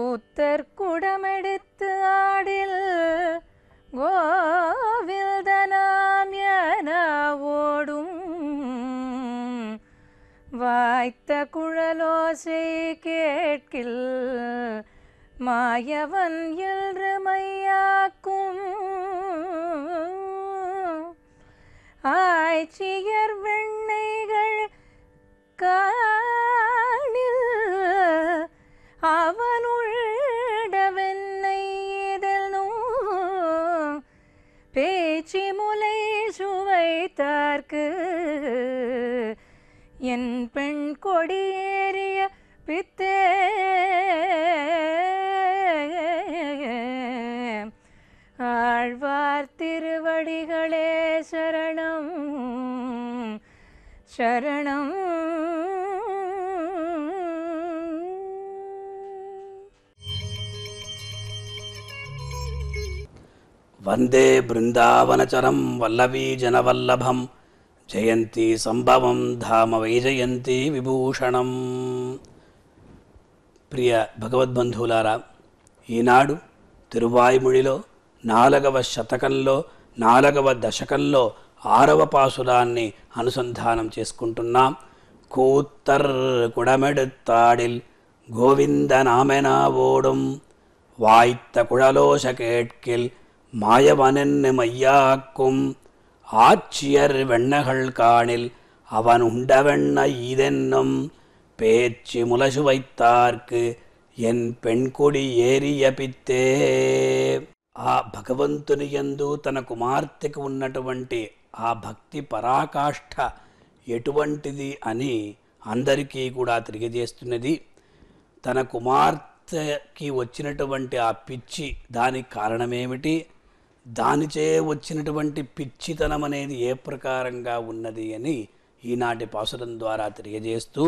கூத்தர் குடமெடுத்து ஆடில் கோவில்தனாம் என ஓடும் வாய்த்த குழலோசை கேட்கில் மாயவன் என்று மையாக்கும் ஆய்ச்சியர் வெண்ணைகள் காணில் அவனுள்ள வெண்ணை இதழும் பேச்சி முலை சுவைத்தார்க்கு என் பெண் கொடியேறிய பித்தே ஆழ்வார் திருவடிகளே சரணம் சரணம் వందే బృందావనచరం వల్లవీ జనవల్లభం జయంతి సంభవం ధామ వైజయంతి విభూషణం ప్రియ భగవద్బంధువులారా ఈనాడు తిరువాయుముడిలో నాలుగవ శతకంలో నాలుగవ దశకంలో ఆరవ పాసురాన్ని అనుసంధానం చేసుకుంటున్నాం కూత్తర్ కుడమెడుతాడిల్ గోవింద నామెనా ఓடும் வாய்த்த குழலோச கேட்கில் மாயவனென்னு மையாக்கும் ஆட்சியர் வெண்ணகள் காணில் அவன் உண்டவெண்ண ஈதென்னும் பேச்சு முலசு வைத்தார்க்கு ఎన్ పెణ్కొడి ఏరియ పిత్తే ఆ భగవంతుని యందు తన కుమార్తెకు ఉన్నటువంటి ఆ భక్తి పరాకాష్ఠ ఎటువంటిది అని అందరికీ కూడా తెలియజేస్తున్నది తన కుమార్తెకి వచ్చినటువంటి ఆ పిచ్చి దానికి కారణమేమిటి దానిచే వచ్చినటువంటి పిచ్చితనం అనేది ఏ ప్రకారంగా ఉన్నది అని ఈనాటి పాసురం ద్వారా తెలియజేస్తూ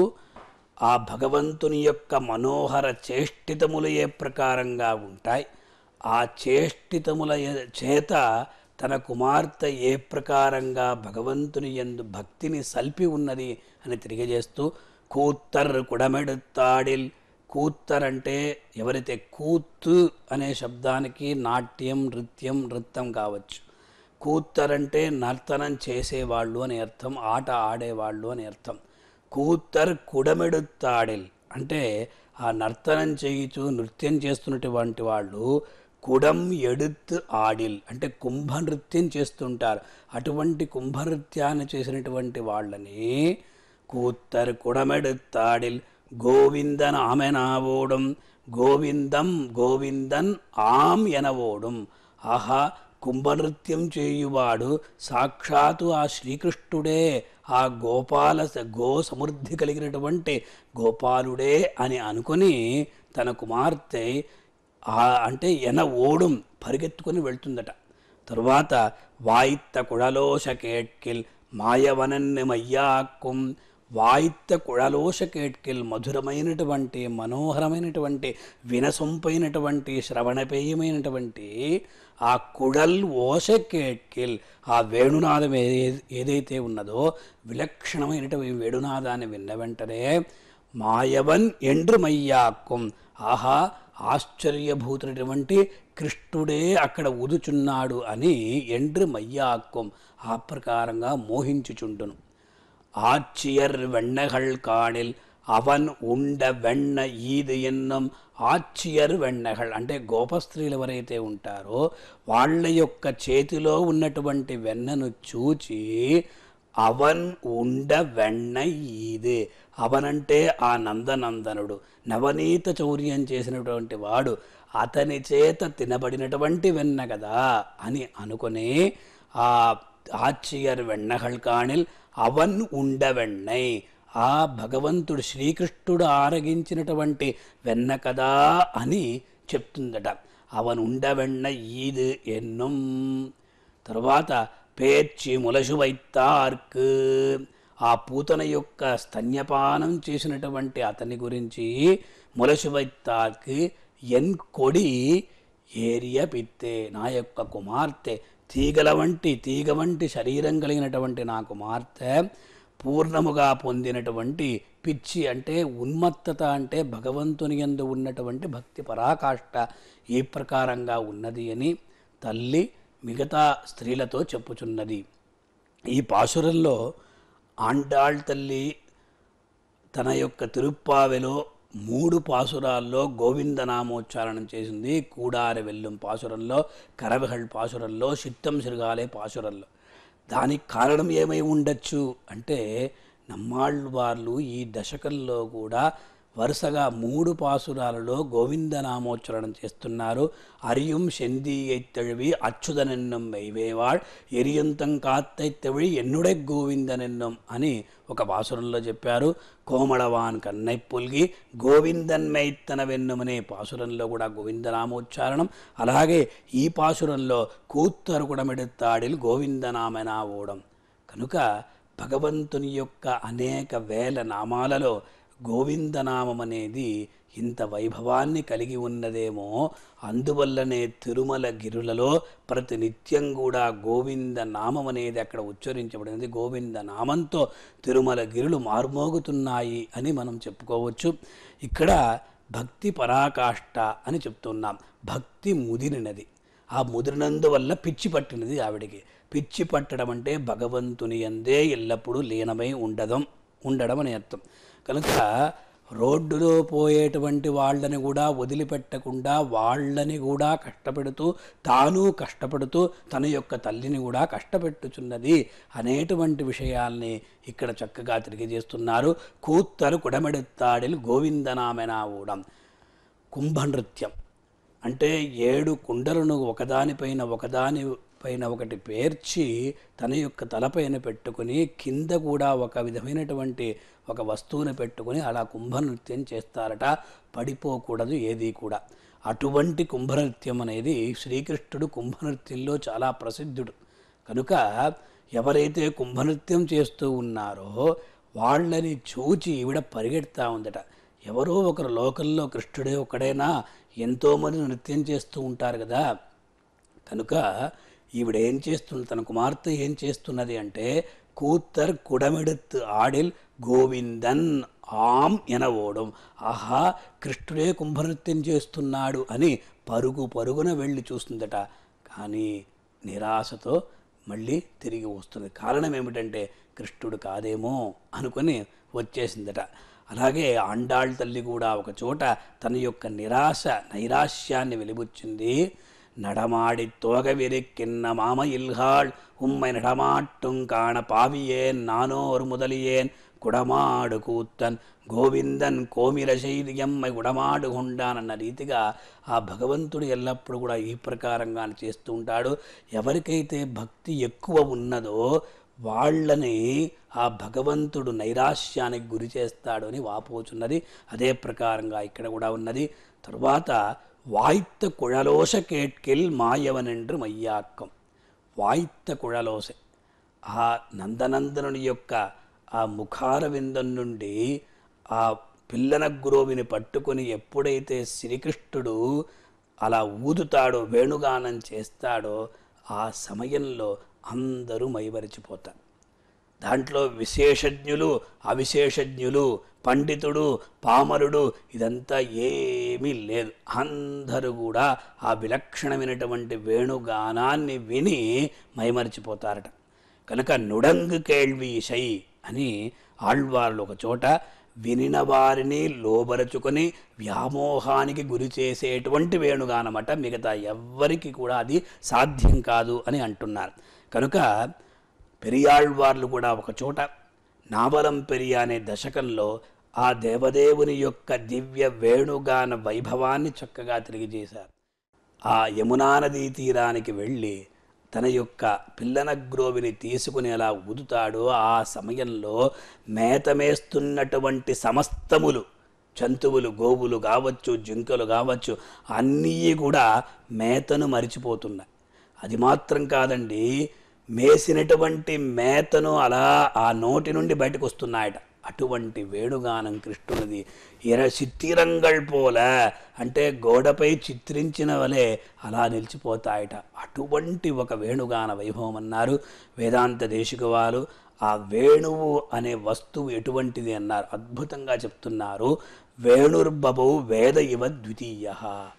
ఆ భగవంతుని యొక్క మనోహర చేష్టితములు ఏ ప్రకారంగా ఉంటాయి ఆ చేష్టితముల ఎ- చేత తన కుమార్తె ఏ ప్రకారంగా భగవంతుని యందు భక్తిని సల్పి ఉన్నది అని తెలియజేస్తూ కూత్తర్ కుడమెడుతాడిల్ కూత్తర్ అంటే ఎవరైతే కూత్తు అనే శబ్దానికి నాట్యం నృత్యం నృత్యం కావచ్చు కూత్తర్ అంటే నర్తనం చేసేవాళ్ళు అని అర్థం ఆట ఆడేవాళ్ళు అని అర్థం కూత్తర్ కుడమెడుతాడిల్ అంటే ఆ నర్తనం చేయుచు నృత్యం చేస్తున్నటువంటి వాళ్ళు కుడం ఎడుత్ ఆడిల్ అంటే కుంభ నృత్యం చేస్తుంటారు అటువంటి కుంభ నృత్యాన్ని చేసినటువంటి వాళ్ళని కూత్తర్ కుడమెడుతాడిల్ గోవిందన్ ఆమెనావోడం గోవిందం గోవిందన్ ఆమ్ ఎనవోడం ఆహా కుంభనృత్యం చేయువాడు సాక్షాత్తు ఆ శ్రీకృష్ణుడే ఆ గోపాల గో సమృద్ధి కలిగినటువంటి గోపాలుడే అని అనుకొని తన కుమార్తె ఆ అంటే ఎన ఓడం పరిగెత్తుకొని వెళ్తుందట తరువాత వాయిత్త కుழலோஷ కేట్కిల్ మాయవనన్ని మయ్యాక్కుం వాయిత్త కుழலோష కేట్కిల్ మధురమైనటువంటి మనోహరమైనటువంటి వినసొంపైనటువంటి శ్రవణపేయమైనటువంటి ఆ కుడల్ ఓష కేట్కిల్ ఆ వేణునాదం ఏ ఏదైతే ఉన్నదో విలక్షణమైనటువంటి వేణునాదాన్ని విన్న వెంటనే మాయవన్ ఎండ్రు మయ్యాక్కుం ఆహా ఆశ్చర్యభూతుడటువంటి కృష్ణుడే అక్కడ ఉదుచున్నాడు అని ఎండ్రు మయ్యాక్కుం ఆ ప్రకారంగా మోహించుచుండును ஆட்சியர் வெண்ணகள் காணில் అవన్ ఉండ వెన్న ఈది ఎన్నం ఆచ్యర్ వెన్నగల్ అంటే గోపస్త్రీలు ఎవరైతే ఉంటారో వాళ్ళ యొక్క చేతిలో ఉన్నటువంటి వెన్నను చూచి అవన్ ఉండ వెన్న ఈది అవనంటే ఆ నందనందనుడు నవనీత చౌర్యం చేసినటువంటి వాడు అతని చేత తినబడినటువంటి వెన్న కదా అని అనుకుని ఆ ఆచ్యర్ వెన్నగల్ కాణిల్ అవన్ ఉండ వెన్నై ఆ భగవంతుడు శ్రీకృష్ణుడు ఆరగించినటువంటి వెన్న కదా అని చెప్తుందట అవన్ ఉండ వెన్న ఈదు ఎన్నుం తరువాత పేర్చి ములసు వైத்தாర్కు ఆ పూతన యొక్క స్తన్యపానం చేసినటువంటి అతని గురించి ములసు వైத்தாర్కు ఎన్ కొడి ఏరియ పిత్తే నా యొక్క కుమార్తె తీగల వంటి తీగ వంటి శరీరం కలిగినటువంటి నా కుమార్తె పూర్ణముగా పొందినటువంటి పిచ్చి అంటే ఉన్మత్తత అంటే భగవంతుని యందు ఉన్నటువంటి భక్తి పరాకాష్ట ఏ ప్రకారంగా ఉన్నది అని తల్లి మిగతా స్త్రీలతో చెప్పుచున్నది ఈ పాశురంలో ఆండాళ్ తల్లి తన యొక్క తిరుప్పావెలో మూడు పాసురాల్లో గోవిందనామోచ్చారణం చేసింది కూడారి వెల్లుం పాసురంలో కరవిహళ్ పాసురంలో చిత్తం సిరుగాలే పాసురంలో దానికి కారణం ఏమై ఉండొచ్చు అంటే నమ్మాళ్ళు వాళ్ళు ఈ దశకంలో కూడా వరుసగా మూడు పాసురాలలో గోవిందనామోచ్చరణం చేస్తున్నారు అరిயும் செந்தியைத்தழுவி అచ్యుతనెన్నం మెయ్వేవాళ్ ఎరియంతం కాత్తైత్తవిడి ఎన్నుడే గోవిందనెన్నం అని ఒక పాసురంలో చెప్పారు కోమళవాన్ కన్నై పుల్గి గోవిందన్మైత్తన వెన్నుమనే పాసురంలో కూడా గోవిందనామోచ్చారణం అలాగే ఈ పాసురంలో కూత్తరు కుడమెడుతాడిల్ గోవిందనామనా ఓడం కనుక భగవంతుని యొక్క అనేక వేల నామాలలో గోవిందనామం అనేది ఇంత వైభవాన్ని కలిగి ఉన్నదేమో అందువల్లనే తిరుమల గిరులలో ప్రతి నిత్యం కూడా గోవింద నామం అనేది అక్కడ ఉచ్చరించబడినది గోవింద నామంతో తిరుమల గిరులు మార్మోగుతున్నాయి అని మనం చెప్పుకోవచ్చు ఇక్కడ భక్తి పరాకాష్ట అని చెప్తున్నాం భక్తి ముదిరినది ఆ ముదిరినందువల్ల పిచ్చి పట్టినది ఆవిడికి పిచ్చి పట్టడం అంటే భగవంతుని అందే ఎల్లప్పుడూ లీనమై ఉండడం ఉండడం అని అర్థం కనుక రోడ్డులో పోయేటువంటి వాళ్ళని కూడా వదిలిపెట్టకుండా వాళ్ళని కూడా కష్టపెడుతూ తాను కష్టపడుతూ తన యొక్క తల్లిని కూడా కష్టపెట్టుచున్నది అనేటువంటి విషయాల్ని ఇక్కడ చక్కగా తెలియజేస్తున్నారు కూత్తరు కుడమెడుతాడిల్ గోవిందనామెనా ఊడం కుంభనృత్యం అంటే ఏడు కుండలను ఒకదానిపైన ఒకదాని పైన ఒకటి పేర్చి తన యొక్క తలపైన పెట్టుకుని కింద కూడా ఒక విధమైనటువంటి ఒక వస్తువుని పెట్టుకుని అలా కుంభనృత్యం చేస్తారట పడిపోకూడదు ఏది కూడా అటువంటి కుంభనృత్యం అనేది శ్రీకృష్ణుడు కుంభనృత్యంలో చాలా ప్రసిద్ధుడు కనుక ఎవరైతే కుంభనృత్యం చేస్తూ ఉన్నారో వాళ్ళని చూచి ఈవిడ పరిగెడతా ఉందట ఎవరో ఒకరు లోకల్లో కృష్ణుడే ఒకడైనా ఎంతోమంది నృత్యం చేస్తూ ఉంటారు కదా కనుక ఈవిడ ఏం చేస్తుంది తన కుమార్తె ఏం చేస్తున్నది అంటే కూత్తర్ కుడమెడుతు ఆడిల్ గోవిందన్ ఆం ఎనవోడం ఆహా కృష్ణుడే కుంభనృత్యం చేస్తున్నాడు అని పరుగు పరుగున వెళ్ళి చూస్తుందట కానీ నిరాశతో మళ్ళీ తిరిగి వస్తుంది కారణం ఏమిటంటే కృష్ణుడు కాదేమో అనుకొని వచ్చేసిందట అలాగే ఆండాళ్ తల్లి కూడా ఒక చోట తన యొక్క నిరాశ నైరాశ్యాన్ని వెలిబుచ్చింది நடமாடி தோகவிருக்கின்ன மாம இல்காள் உம்மை நடமாட்டும் காண பாவியேன் நானோர் முதலியேன் కుడమాడు కూత్తన్ గోవిందన్ కోమిర శైలి ఎమ్మై గుడమాడు కొండాన్ అన్న రీతిగా ఆ భగవంతుడు ఎల్లప్పుడూ కూడా ఈ ప్రకారంగా చేస్తూ ఉంటాడు ఎవరికైతే భక్తి ఎక్కువ ఉన్నదో వాళ్ళని ఆ భగవంతుడు నైరాశ్యానికి గురి చేస్తాడు అని వాపోచున్నది అదే ప్రకారంగా ఇక్కడ కూడా ఉన్నది తరువాత వాయిత్త కుழலோச கேட்கில் మాయవనెండ్రు మయ్యాక్కం వాయిత్త కుழலோసె ఆ నందనందనుని యొక్క ఆ ముఖార విందం నుండి ఆ పిల్లన గురువుని పట్టుకొని ఎప్పుడైతే శ్రీకృష్ణుడు అలా ఊదుతాడో వేణుగానం చేస్తాడో ఆ సమయంలో అందరూ మైమరిచిపోతారు దాంట్లో విశేషజ్ఞులు అవిశేషజ్ఞులు పండితుడు పామరుడు ఇదంతా ఏమీ లేదు అందరూ కూడా ఆ విలక్షణమైనటువంటి వేణుగానాన్ని విని మైమరిచిపోతారట కనుక నుడంగు కేళ్వి షై అని ఆళ్వార్లు ఒక చోట వినిన వారిని లోబరుచుకొని వ్యామోహానికి గురి చేసేటువంటి వేణుగానమట మిగతా ఎవ్వరికి కూడా అది సాధ్యం కాదు అని అంటున్నారు కనుక పెరియాళ్వార్లు కూడా ఒక చోట నావలం పెరియ అనే దశకంలో ఆ దేవదేవుని యొక్క దివ్య వేణుగాన వైభవాన్ని చక్కగా తెలియజేశారు ఆ యమునా నదీ తీరానికి వెళ్ళి తన యొక్క పిల్లన గ్రోవిని తీసుకుని అలా ఊదుతాడో ఆ సమయంలో మేతమేస్తున్నటువంటి సమస్తములు జంతువులు గోవులు కావచ్చు జింకలు కావచ్చు అన్నీ కూడా మేతను మరిచిపోతున్నాయి అది మాత్రం కాదండి మేసినటువంటి మేతను అలా ఆ నోటి నుండి బయటకు వస్తున్నాయట అటువంటి వేణుగానం కృష్ణునిది ఎర చిత్తిరంగల్ పోల అంటే గోడపై చిత్రించిన వలె అలా నిలిచిపోతాయట అటువంటి ఒక వేణుగాన వైభవం అన్నారు వేదాంత దేశిక వారు ఆ వేణువు అనే వస్తువు ఎటువంటిది అన్నారు అద్భుతంగా చెప్తున్నారు వేణుర్బభౌ వేద ఇవ ద్వితీయ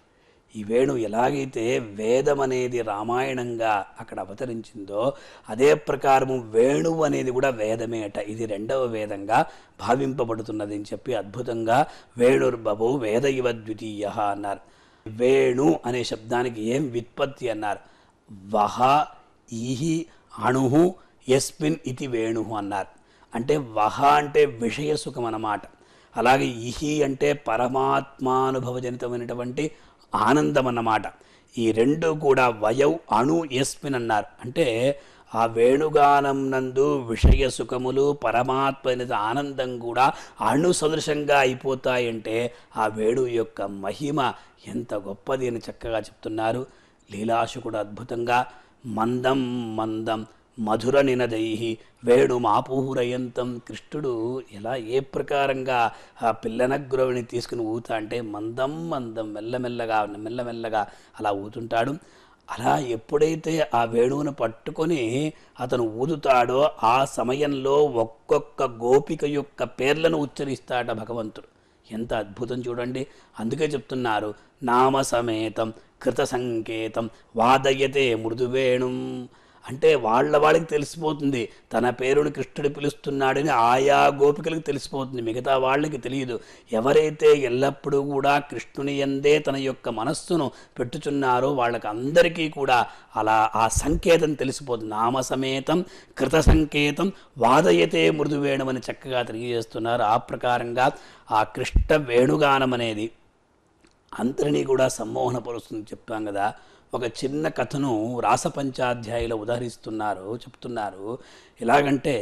ఈ వేణు ఎలాగైతే వేదం అనేది రామాయణంగా అక్కడ అవతరించిందో అదే ప్రకారము వేణువు అనేది కూడా వేదమే అట ఇది రెండవ వేదంగా భావింపబడుతున్నది అని చెప్పి అద్భుతంగా వేణుర్బభౌ వేద ఇవ ద్వితీయ అన్నారు వేణు అనే శబ్దానికి ఏం వ్యుత్పత్తి అన్నారు వహ ఈహి అణుహు ఎస్మిన్ ఇతి వేణు అన్నారు అంటే వహ అంటే విషయ సుఖం అన్నమాట అలాగే ఇహి అంటే పరమాత్మానుభవజనితమైనటువంటి ఆనందం అన్నమాట ఈ రెండు కూడా వయౌ అణు ఎస్మిన్ అన్నారు అంటే ఆ వేణుగానం నందు విషయ సుఖములు పరమాత్మ అనేది ఆనందం కూడా అణు సదృశంగా అయిపోతాయంటే ఆ వేణు యొక్క మహిమ ఎంత గొప్పది అని చక్కగా చెప్తున్నారు లీలాశుకుడు అద్భుతంగా మందం మందం మధుర నినదై వేణుమాపూరయంతం కృష్ణుడు ఎలా ఏ ప్రకారంగా ఆ పిల్లనగ్రవుని తీసుకుని ఊతా అంటే మందం మందం మెల్లమెల్లగా మెల్లమెల్లగా అలా ఊతుంటాడు అలా ఎప్పుడైతే ఆ వేణువును పట్టుకొని అతను ఊదుతాడో ఆ సమయంలో ఒక్కొక్క గోపిక యొక్క పేర్లను ఉచ్చరిస్తాడ భగవంతుడు ఎంత అద్భుతం చూడండి అందుకే చెప్తున్నారు నామ సమేతం కృత సంకేతం వాదయతే మృదువేణుం అంటే వాళ్ళ వాళ్ళకి తెలిసిపోతుంది తన పేరుని కృష్ణుడు పిలుస్తున్నాడని ఆయా గోపికలకు తెలిసిపోతుంది మిగతా వాళ్ళకి తెలియదు ఎవరైతే ఎల్లప్పుడూ కూడా కృష్ణుని ఎందే తన యొక్క మనస్సును పెట్టుచున్నారో వాళ్ళకి అందరికీ కూడా అలా ఆ సంకేతం తెలిసిపోతుంది నామ సమేతం కృత సంకేతం వాదయతే మృదువేణుమని చక్కగా తెలియజేస్తున్నారు ఆ ప్రకారంగా ఆ కృష్ణ వేణుగానం అనేది అందరినీ కూడా సమ్మోహనపరుస్తుంది చెప్తాం కదా ఒక చిన్న కథను రాసపంచాధ్యాయులు ఉదహరిస్తున్నారు చెప్తున్నారు ఎలాగంటే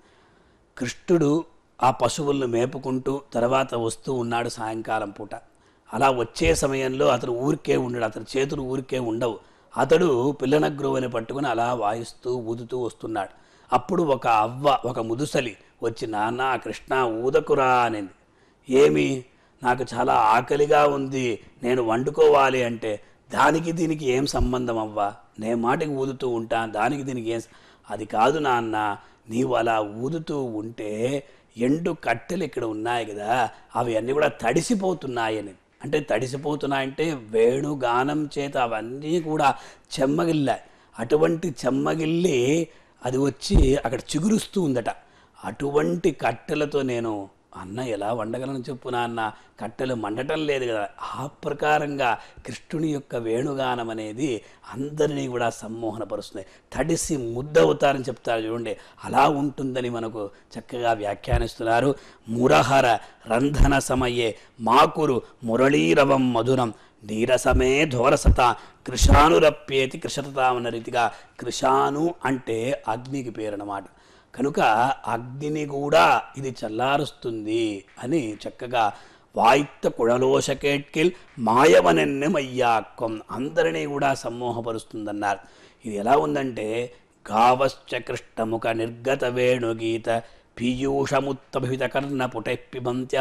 కృష్ణుడు ఆ పశువులను మేపుకుంటూ తర్వాత వస్తూ ఉన్నాడు సాయంకాలం పూట అలా వచ్చే సమయంలో అతడు ఊరికే ఉండడు అతని చేతులు ఊరికే ఉండవు అతడు పిల్లనగ్రువని పట్టుకుని అలా వాయిస్తూ ఊదుతూ వస్తున్నాడు అప్పుడు ఒక అవ్వ ఒక ముదుసలి వచ్చి నాన్న కృష్ణ ఊదకురా అనింది ఏమి నాకు చాలా ఆకలిగా ఉంది నేను వండుకోవాలి అంటే దానికి దీనికి ఏం సంబంధం అవ్వా నేను మాటికి ఊదుతూ ఉంటా దానికి దీనికి ఏం స- అది కాదు నాన్న నీవు అలా ఊదుతూ ఉంటే ఎండు కట్టెలు ఇక్కడ ఉన్నాయి కదా అవి అన్నీ కూడా తడిసిపోతున్నాయని అంటే తడిసిపోతున్నాయంటే వేణుగానం చేత అవన్నీ కూడా చెమ్మగిల్లాయి అటువంటి చెమ్మగిల్లి అది వచ్చి అక్కడ చిగురుస్తూ ఉందట అటువంటి కట్టెలతో నేను అన్న ఎలా వండగలను చెప్పు నాన్న కట్టెలు మండటం లేదు కదా ఆ ప్రకారంగా కృష్ణుని యొక్క వేణుగానం అనేది అందరినీ కూడా సమ్మోహనపరుస్తుంది తడిసి ముద్దవుతారని చెప్తారు చూడండి అలా ఉంటుందని మనకు చక్కగా వ్యాఖ్యానిస్తున్నారు మురహర రంధన సమయే మాకురు మురళీరవం మధురం నీరసమే ధోరసత కృషానురప్యేతి కృషతామన్న రీతిగా కృషాను అంటే అగ్నికి పేరు అన్నమాట కనుక అగ్నిని కూడా ఇది చల్లారుస్తుంది అని చక్కగా వాయిత్త కుഴലോషకేట్కిల్ మాయవనెన్నెమయ్యాక్కం అందరినీ కూడా సమ్మోహపరుస్తుందన్నారు ఇది ఎలా ఉందంటే గావశ్చ కృష్ణముఖ నిర్గత వేణుగీత పీయూషముత్తభిత కర్ణ పుటైపిబంత్య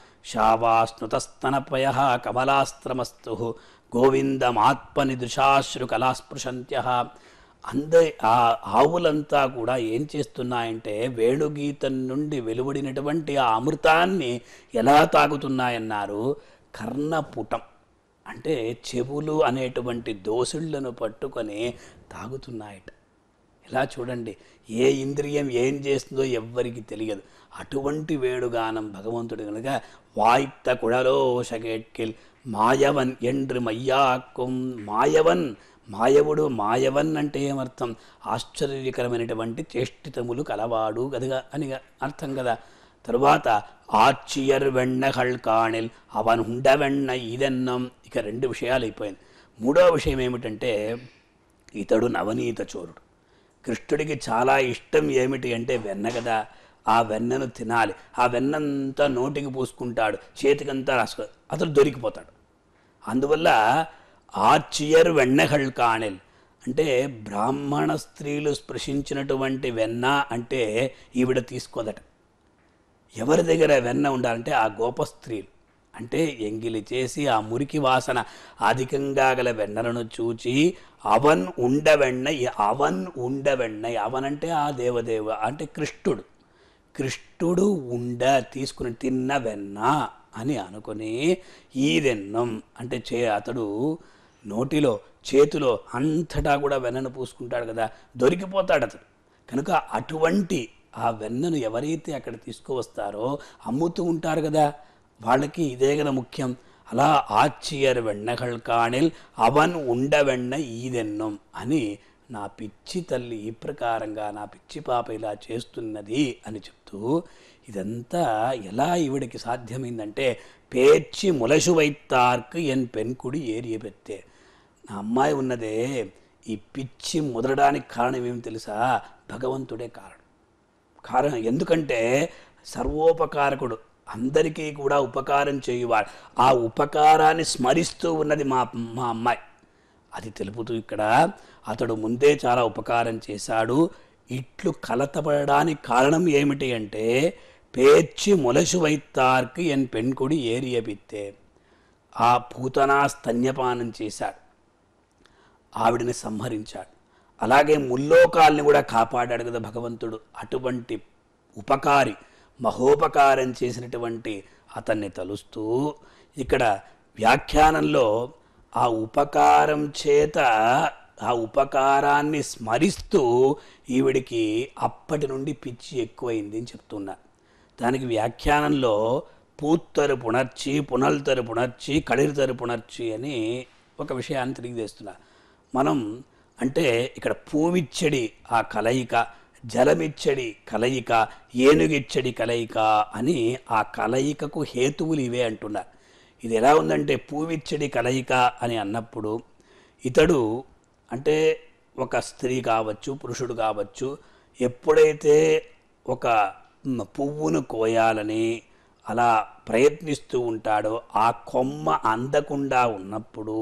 శావాస్నుతస్తనపయ కమలాస్త్రమస్తు గోవిందమాత్మని దృశాశ్రు కళాస్పృశంత్య అంద ఆ ఆవులంతా కూడా ఏం చేస్తున్నాయంటే వేణుగీతం నుండి వెలువడినటువంటి ఆ అమృతాన్ని ఎలా తాగుతున్నాయన్నారు కర్ణపుటం అంటే చెవులు అనేటువంటి దోసుళ్లను పట్టుకొని తాగుతున్నాయట ఇలా చూడండి ఏ ఇంద్రియం ఏం చేస్తుందో ఎవ్వరికి తెలియదు అటువంటి వేడుగానం భగవంతుడు కనుక వాయిత్త కుడలో షగేట్కిల్ మాయవన్ ఎండ్రి మయ్యాక్కుం మాయవన్ మాయవుడు మాయవన్ అంటే ఏమర్థం ఆశ్చర్యకరమైనటువంటి చేష్టితములు కలవాడు గదిగా అని అర్థం కదా తరువాత ఆర్చియర్ వెన్నహళ్ కాణిల్ అవన్ హుండవెన్న ఇదన్నం ఇక రెండు విషయాలు అయిపోయింది మూడో విషయం ఏమిటంటే ఇతడు నవనీత చోరుడు కృష్ణుడికి చాలా ఇష్టం ఏమిటి అంటే వెన్న కదా ఆ వెన్నను తినాలి ఆ వెన్నంతా నోటికి పూసుకుంటాడు చేతికంతా రాసుకో అతడు దొరికిపోతాడు అందువల్ల ఆర్చియర్ వెన్నహళ్ కాణెల్ అంటే బ్రాహ్మణ స్త్రీలు స్పృశించినటువంటి వెన్న అంటే ఈవిడ తీసుకోదట ఎవరి దగ్గర వెన్న ఉండాలంటే ఆ గోప స్త్రీలు అంటే ఎంగిలి చేసి ఆ మురికి వాసన అధికంగా గల వెన్నలను చూచి అవన్ ఉండవెన్న అవన్ ఉండవెన్న అవన్ అంటే ఆ దేవదేవ అంటే కృష్ణుడు కృష్ణుడు ఉండ తీసుకుని తిన్న వెన్న అని అనుకుని ఈదెన్నం అంటే చే అతడు నోటిలో చేతిలో అంతటా కూడా వెన్నను పూసుకుంటాడు కదా దొరికిపోతాడు అతడు కనుక అటువంటి ఆ వెన్నను ఎవరైతే అక్కడ తీసుకువస్తారో అమ్ముతూ ఉంటారు కదా వాళ్ళకి ఇదే కదా ముఖ్యం అలా ఆచ్చియర్ వెన్నగల్ కాణిల్ అవన్ ఉండ వెన్న ఈదెన్నం అని నా పిచ్చి తల్లి ఈ ప్రకారంగా నా పిచ్చి పాప ఇలా చేస్తున్నది అని చెప్తూ ఇదంతా ఎలా ఈవిడికి సాధ్యమైందంటే పేర్చి ములసు వైత్తార్కు ఎన్ పెన్కుడి ఏరియ పెత్తే నా అమ్మాయి ఉన్నదే ఈ పిచ్చి ముదరడానికి కారణం ఏమి తెలుసా భగవంతుడే కారణం కారణం ఎందుకంటే సర్వోపకారకుడు అందరికీ కూడా ఉపకారం చేయువాడు ఆ ఉపకారాన్ని స్మరిస్తూ ఉన్నది మా మా అమ్మాయి అది తెలుపుతూ ఇక్కడ అతడు ముందే చాలా ఉపకారం చేశాడు ఇట్లు కలతపడడానికి కారణం ఏమిటి అంటే పేర్చి మొలసు వైత్తార్కి ఎన్ పెన్కుడి ఏరియ పిత్తే ఆ పూతనా స్తన్యపానం చేశాడు ఆవిడని సంహరించాడు అలాగే ముల్లోకాల్ని కూడా కాపాడాడు కదా భగవంతుడు అటువంటి ఉపకారి మహోపకారం చేసినటువంటి అతన్ని తలుస్తూ ఇక్కడ వ్యాఖ్యానంలో ఆ ఉపకారం చేత ఆ ఉపకారాన్ని స్మరిస్తూ ఈవిడికి అప్పటి నుండి పిచ్చి ఎక్కువైంది అని చెప్తున్నారు దానికి వ్యాఖ్యానంలో పూత్తరు పుణర్చి పునల్తరు పుణర్చి కడిరితరు పుణర్చి అని ఒక విషయాన్ని తెలియజేస్తున్నారు మనం అంటే ఇక్కడ పూవిచ్చడి ఆ కలయిక జలమిచ్చడి కలయిక ఏనుగిచ్చడి కలయిక అని ఆ కలయికకు హేతువులు ఇవే అంటున్నారు ఇది ఎలా ఉందంటే పూవిచ్చడి కలయిక అని అన్నప్పుడు ఇతడు అంటే ఒక స్త్రీ కావచ్చు పురుషుడు కావచ్చు ఎప్పుడైతే ఒక మ్, పువ్వును కోయాలని అలా ప్రయత్నిస్తూ ఉంటాడో ఆ కొమ్మ అందకుండా ఉన్నప్పుడు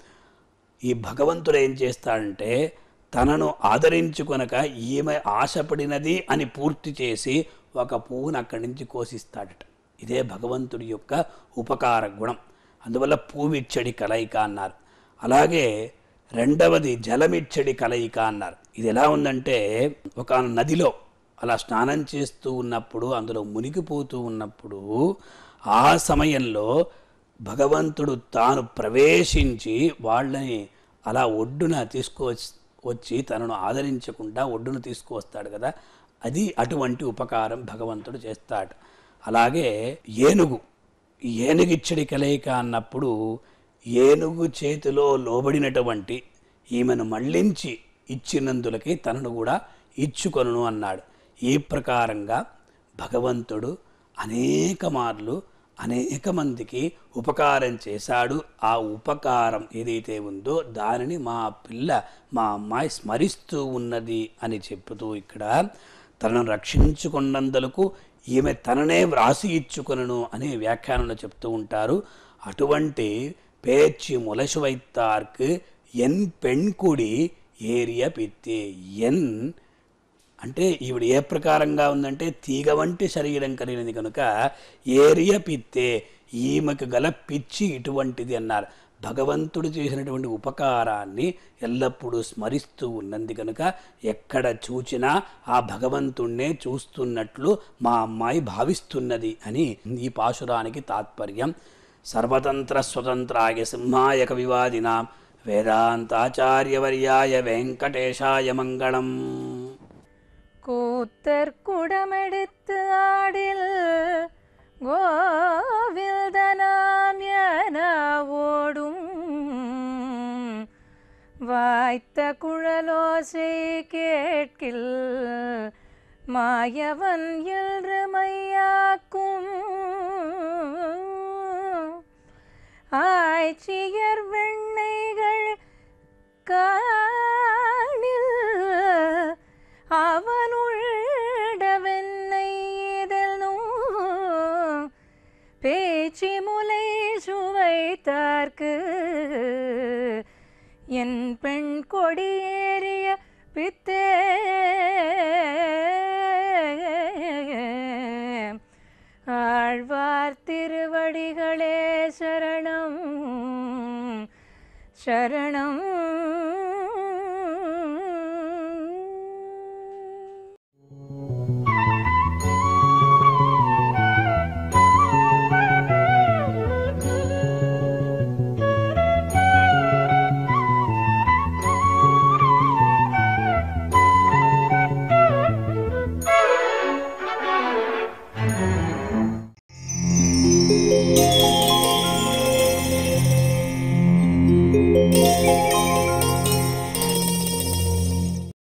ఈ భగవంతుడు ఏం చేస్తాడంటే తనను ఆదరించుకొనక ఈమె ఆశపడినది అని పూర్తి చేసి ఒక పువ్వును అక్కడి నుంచి కోసిస్తాడట ఇదే భగవంతుడి యొక్క ఉపకార గుణం అందువల్ల పువ్విచ్చడి కలయిక అన్నారు అలాగే రెండవది జలమిచ్చడి కలయిక అన్నారు ఇది ఎలా ఉందంటే ఒక నదిలో అలా స్నానం చేస్తూ ఉన్నప్పుడు అందులో మునిగిపోతూ ఉన్నప్పుడు ఆ సమయంలో భగవంతుడు తాను ప్రవేశించి వాళ్ళని అలా ఒడ్డున తీసుకువచ్చి వచ్చి తనను ఆదరించకుండా ఒడ్డున తీసుకువస్తాడు కదా అది అటువంటి ఉపకారం భగవంతుడు చేస్తాడు అలాగే ఏనుగు ఈ ఏనుగిచ్చడి కలయిక అన్నప్పుడు ఏనుగు చేతిలో లోబడినటువంటి ఈమెను మళ్ళించి ఇచ్చినందులకి తనను కూడా ఇచ్చుకొనును అన్నాడు ఈ ప్రకారంగా భగవంతుడు అనేక మార్లు అనేక మందికి ఉపకారం చేశాడు ఆ ఉపకారం ఏదైతే ఉందో దానిని మా పిల్ల మా అమ్మాయి స్మరిస్తూ ఉన్నది అని చెప్పుతూ ఇక్కడ తనను రక్షించుకున్నందులకు ఈమె తననే వ్రాసి ఇచ్చుకొనను అనే వ్యాఖ్యానంలో చెప్తూ ఉంటారు అటువంటి పేర్చి ములసు వైత్తార్క్ ఎన్ పెణ్కుడి ఏరియ పిత్తే ఎన్ అంటే ఈవిడ ఏ ప్రకారంగా ఉందంటే తీగ వంటి శరీరం కలిగినది కనుక ఏరియ పిత్తే ఈమెకు గల పిచ్చి ఇటువంటిది అన్నారు భగవంతుడు చేసినటువంటి ఉపకారాన్ని ఎల్లప్పుడూ స్మరిస్తూ ఉన్నది కనుక ఎక్కడ చూచినా ఆ భగవంతుణ్ణే చూస్తున్నట్లు మా అమ్మాయి భావిస్తున్నది అని ఈ పాశురానికి తాత్పర్యం సర్వతంత్ర స్వతంత్రాయ సింహాయ కవివాదినాం వేదాంతాచార్యవర్యాయ వెంకటేశాయ మంగళం கூத்தர் குடமெடுத்து ஆடில் கோவில்தனாம் என ஓடும் வாய்த்த குழலோசை கேட்கில் மாயவன் என்று மையாக்கும் ஆய்ச்சியர் வெண்ணைகள் காணில் அவனுள்ளவென்னை இதழும் பேச்சி முலை சுவைத்தார்க்கு என் பெண் கொடியேறிய பித்தே ஆழ்வார் திருவடிகளே சரணம் சரணம்